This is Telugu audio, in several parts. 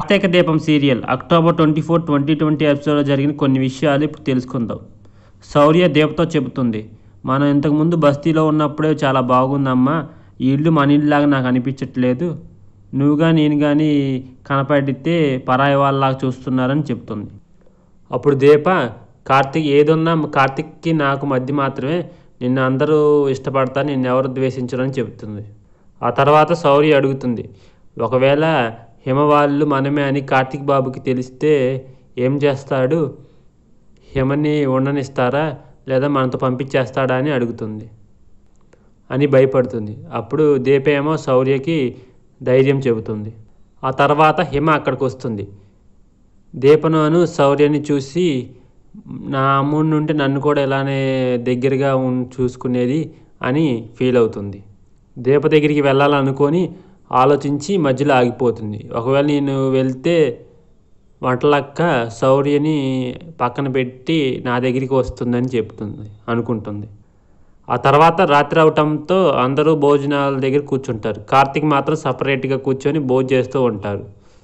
Karthika Deepam serial October twenty four twenty twenty ఎపిసోడ్లో జరిగిన కొన్ని విషయాలు ఇప్పుడు తెలుసుకుందాం శౌర్య దీపతో చెబుతుంది మనం ఇంతకుముందు బస్తీలో ఉన్నప్పుడే చాలా బాగుందమ్మా ఈ ఇల్లు మన ఇల్లులాగా నాకు అనిపించట్లేదు నువ్వుగా నేను కానీ కనపడితే పరాయి వాళ్ళలాగా చూస్తున్నారని చెప్తుంది అప్పుడు దీప కార్తీక్ ఏదున్నా కార్తీక్కి నాకు మధ్య మాత్రమే నిన్ను అందరూ ఇష్టపడతారు నిన్ను ఎవరు ద్వేషించరని చెబుతుంది ఆ తర్వాత శౌర్య అడుగుతుంది ఒకవేళ హిమ వాళ్ళు మనమే అని కార్తీక్ బాబుకి తెలిస్తే ఏం చేస్తాడు హిమని ఉండనిస్తారా లేదా మనతో పంపించేస్తాడా అని అడుగుతుంది అని భయపడుతుంది అప్పుడు దీప ఏమో శౌర్యకి ధైర్యం చెబుతుంది ఆ తర్వాత హిమ అక్కడికి వస్తుంది దీపను అను శౌర్యని చూసి నా అమ్ముడి నుండి నన్ను కూడా ఇలానే దగ్గరగా ఉన్ చూసుకునేది అని ఫీల్ అవుతుంది దీప దగ్గరికి వెళ్ళాలనుకొని ఆలోచించి మధ్యలో ఆగిపోతుంది ఒకవేళ నేను వెళ్తే వంటలక్క శౌర్యని పక్కన పెట్టి నా దగ్గరికి వస్తుందని చెప్తుంది అనుకుంటుంది ఆ తర్వాత రాత్రి అవటంతో అందరూ భోజనాల దగ్గర కూర్చుంటారు కార్తీక్ మాత్రం సపరేట్గా కూర్చొని భోజనం చేస్తూ ఉంటారు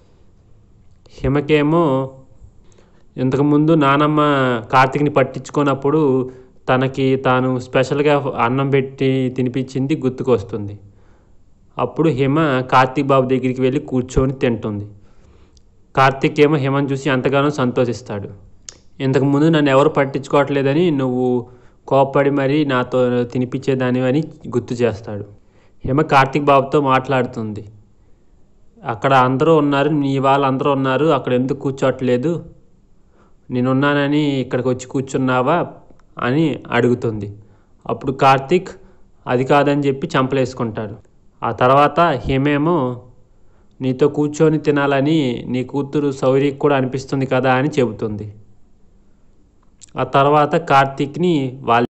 హిమకేమో ఇంతకుముందు నానమ్మ కార్తీక్ని పట్టించుకున్నప్పుడు తనకి తాను స్పెషల్గా అన్నం పెట్టి తినిపించింది గుర్తుకొస్తుంది అప్పుడు హిమ కార్తీక్ బాబు దగ్గరికి వెళ్ళి కూర్చొని తింటుంది కార్తీక్ ఏమో హిమను చూసి ఎంతగానో సంతోషిస్తాడు ఇంతకుముందు నన్ను ఎవరు పట్టించుకోవట్లేదని నువ్వు కోప్పడి మరీ నాతో తినిపించేదాని అని గుర్తు చేస్తాడు హిమ కార్తీక్ బాబుతో మాట్లాడుతుంది అక్కడ అందరూ ఉన్నారు నీ వాళ్ళు అందరూ ఉన్నారు అక్కడ ఎందుకు కూర్చోట్లేదు నేనున్నానని ఇక్కడికి వచ్చి కూర్చున్నావా అని అడుగుతుంది అప్పుడు కార్తీక్ అది కాదని చెప్పి చంపలేసుకుంటాడు ఆ తర్వాత హిమేమో నీతో కూర్చొని తినాలని నీ కూతురు సౌరికి కూడా అనిపిస్తుంది కదా అని చెబుతుంది ఆ తర్వాత కార్తీక్ని వాళ్ళ